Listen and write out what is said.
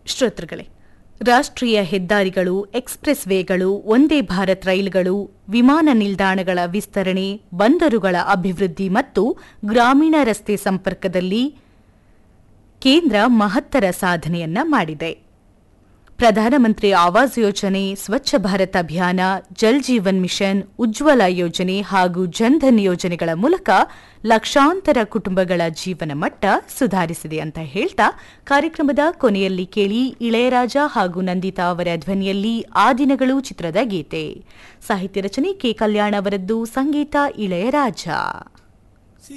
ಶ್ರೋತೃಗಳೇ ರಾಷ್ಟ್ರೀಯ ಹೆದ್ದಾರಿಗಳು ಎಕ್ಸ್ಪ್ರೆಸ್ ವೇಗಳು ಒಂದೇ ಭಾರತ್ ರೈಲುಗಳು ವಿಮಾನ ನಿಲ್ದಾಣಗಳ ವಿಸ್ತರಣೆ ಬಂದರುಗಳ ಅಭಿವೃದ್ಧಿ ಮತ್ತು ಗ್ರಾಮೀಣ ರಸ್ತೆ ಸಂಪರ್ಕದಲ್ಲಿ ಕೇಂದ್ರ ಮಹತ್ತರ ಸಾಧನೆಯನ್ನ ಮಾಡಿದೆ ಪ್ರಧಾನಮಂತ್ರಿ ಆವಾಸ್ ಯೋಜನೆ ಸ್ವಚ್ಛ ಭಾರತ್ ಅಭಿಯಾನ ಜಲ್ ಜೀವನ್ ಮಿಷನ್ ಉಜ್ವಲ ಯೋಜನೆ ಹಾಗೂ ಜನ್ಧನ್ ಯೋಜನೆಗಳ ಮೂಲಕ ಲಕ್ಷಾಂತರ ಕುಟುಂಬಗಳ ಜೀವನ ಮಟ್ಟ ಸುಧಾರಿಸಿದೆ ಅಂತ ಹೇಳ್ತಾ ಕಾರ್ಯಕ್ರಮದ ಕೊನೆಯಲ್ಲಿ ಕೇಳಿ ಇಳೆಯರಾಜ ಹಾಗೂ ನಂದಿತಾ ಅವರ ಧ್ವನಿಯಲ್ಲಿ ಆ ದಿನಗಳು ಚಿತ್ರದ ಗೀತೆ ಸಾಹಿತ್ಯ ರಚನೆ ಕೆ ಕಲ್ಯಾಣ್ ಅವರದ್ದು ಸಂಗೀತ ಇಳೆಯರಾಜ